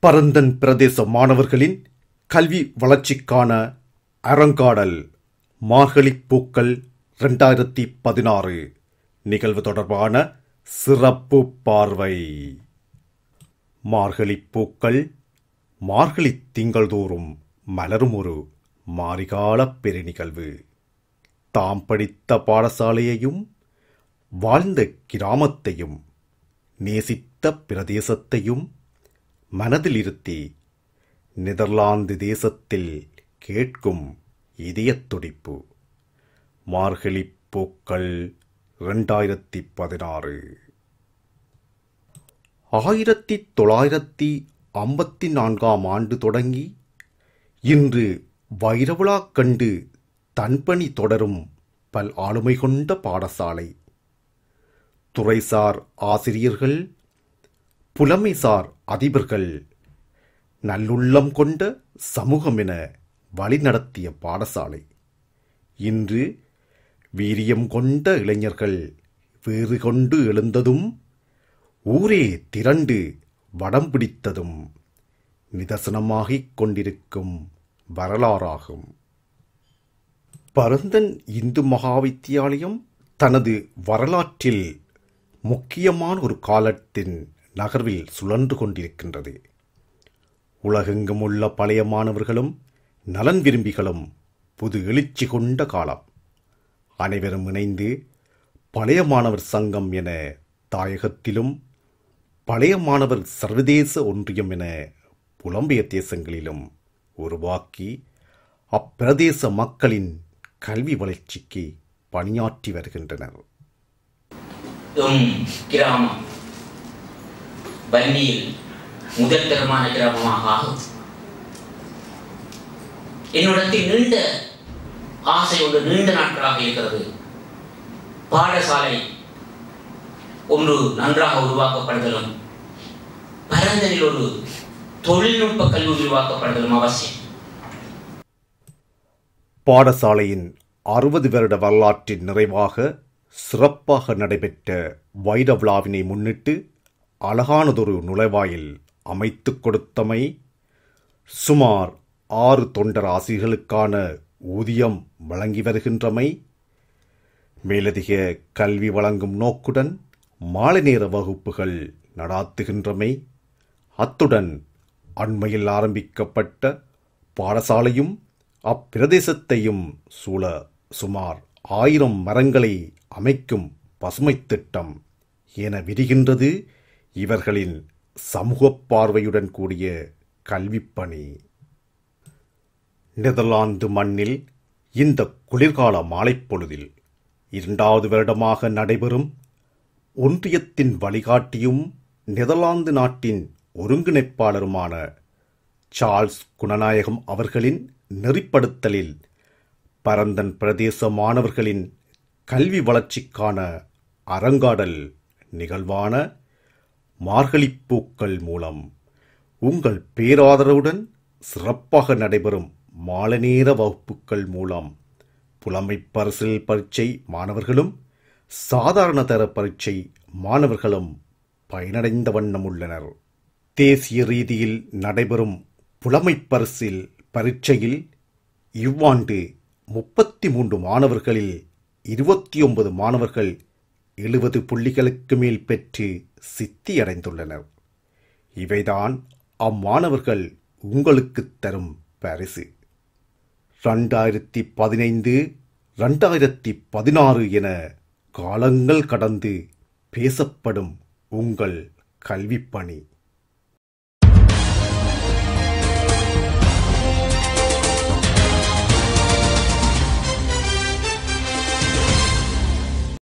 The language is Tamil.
பரந்தன் பிரதேச மாணவர்களின் கல்வி வளர்ச்சிக்கான அரங்காடல் மார்கழிப் பூக்கள் ரெண்டாயிரத்தி பதினாறு நிகழ்வு தொடர்பான சிறப்பு பார்வை மார்கழிப் பூக்கள் மார்கழித் திங்கள்தோறும் மலரும் ஒரு மாரிகால பெருநிகழ்வு தாம் படித்த பாடசாலையையும் வாழ்ந்த கிராமத்தையும் நேசித்த பிரதேசத்தையும் மனதில் இருத்தி நெதர்லாந்து தேசத்தில் கேட்கும் இதயத் துடிப்பு மார்கழிப் பூக்கள் ரெண்டாயிரத்தி பதினாறு ஆயிரத்தி தொள்ளாயிரத்தி ஐம்பத்தி நான்காம் ஆண்டு தொடங்கி இன்று வைரவிழா கண்டு தன்பணி தொடரும் பல் ஆளுமை கொண்ட பாடசாலை துறைசார் ஆசிரியர்கள் புலமைசார் அதிபர்கள் நல்லுள்ளம் கொண்ட சமூகம் என வழிநடத்திய பாடசாலை இன்று வீரியம் கொண்ட இளைஞர்கள் வேறு கொண்டு எழுந்ததும் ஊரே திரண்டு வடம் பிடித்ததும் நிதர்சனமாகிக் கொண்டிருக்கும் வரலாறாகும் பரந்தன் இந்து மகாவித்தியாலயம் தனது வரலாற்றில் முக்கியமான ஒரு காலத்தின் நகர்வில் சுழன்று கொண்டிருக்கின்றது உலகெங்கும் உள்ள பழைய மாணவர்களும் நலன் விரும்பிகளும் புது எழுச்சி கொண்ட காலம் அனைவரும் இணைந்து பழைய மாணவர் சங்கம் என தாயகத்திலும் பழைய மாணவர் சர்வதேச ஒன்றியம் என புலம்பெயர் தேசங்களிலும் உருவாக்கி அப்பிரதேச மக்களின் கல்வி வளர்ச்சிக்கு பணியாற்றி வருகின்றனர் எம் கிராமம் வன்னியில் முதல் தரமான கிராமமாக ஆகும் என்னிடத்தில் நீண்ட ஆசையோடு நீண்ட நாட்களாக இருக்கிறது பாடசாலை ஒன்று நன்றாக உருவாக்கப்படுதலும் பரந்தனில் ஒரு தொழில்நுட்ப கல்வி உருவாக்கப்படுதலும் அவசியம் பாடசாலையின் அறுபது வருட வரலாற்றின் நிறைவாக சிறப்பாக நடைபெற்ற வைர விழாவினை முன்னிட்டு அழகானதொரு நுழைவாயில் அமைத்துக் கொடுத்தமை சுமார் ஆறு தொண்டர் ஆசிரியர்களுக்கான ஊதியம் வழங்கி வருகின்றமை மேலதிக கல்வி வழங்கும் நோக்குடன் மாலை நேர வகுப்புகள் நடாத்துகின்றமை அத்துடன் அண்மையில் ஆரம்பிக்கப்பட்ட பாடசாலையும் அப்பிரதேசத்தையும் சூழ சுமார் ஆயிரம் மரங்களை அமைக்கும் பசுமைத் திட்டம் என விரிகின்றது இவர்களின் சமூகப் பார்வையுடன் கூடிய கல்விப்பணி நெதர்லாந்து மண்ணில் இந்த குளிர்கால மாலைப்பொழுதில் இரண்டாவது வருடமாக நடைபெறும் ஒன்றியத்தின் வழிகாட்டியும் நெதர்லாந்து நாட்டின் ஒருங்கிணைப்பாளருமான சார்ல்ஸ் குணநாயகம் அவர்களின் நெறிப்படுத்தலில் பரந்தன் பிரதேச மாணவர்களின் கல்வி வளர்ச்சிக்கான அரங்காடல் நிகழ்வான மார்கழிப் பூக்கள் மூலம் உங்கள் பேராதரவுடன் சிறப்பாக நடைபெறும் மாலை நேர வகுப்புகள் மூலம் புலமை பரிசில் பரீட்சை மாணவர்களும் சாதாரண தர பரீட்சை மாணவர்களும் பயனடைந்த வண்ணம் உள்ளனர் தேசிய ரீதியில் நடைபெறும் புலமை பரிசில் பரீட்சையில் இவ்வாண்டு முப்பத்தி மூன்று மாணவர்களில் இருபத்தி ஒன்பது மாணவர்கள் எழுபது புள்ளிகளுக்கு மேல் பெற்று சித்தியடைந்துள்ளனர் இவைதான் அம்மாணவர்கள் உங்களுக்கு தரும் பரிசு ரெண்டாயிரத்தி பதினைந்து ரெண்டாயிரத்தி பதினாறு என காலங்கள் கடந்து பேசப்படும் உங்கள் கல்விப்பணி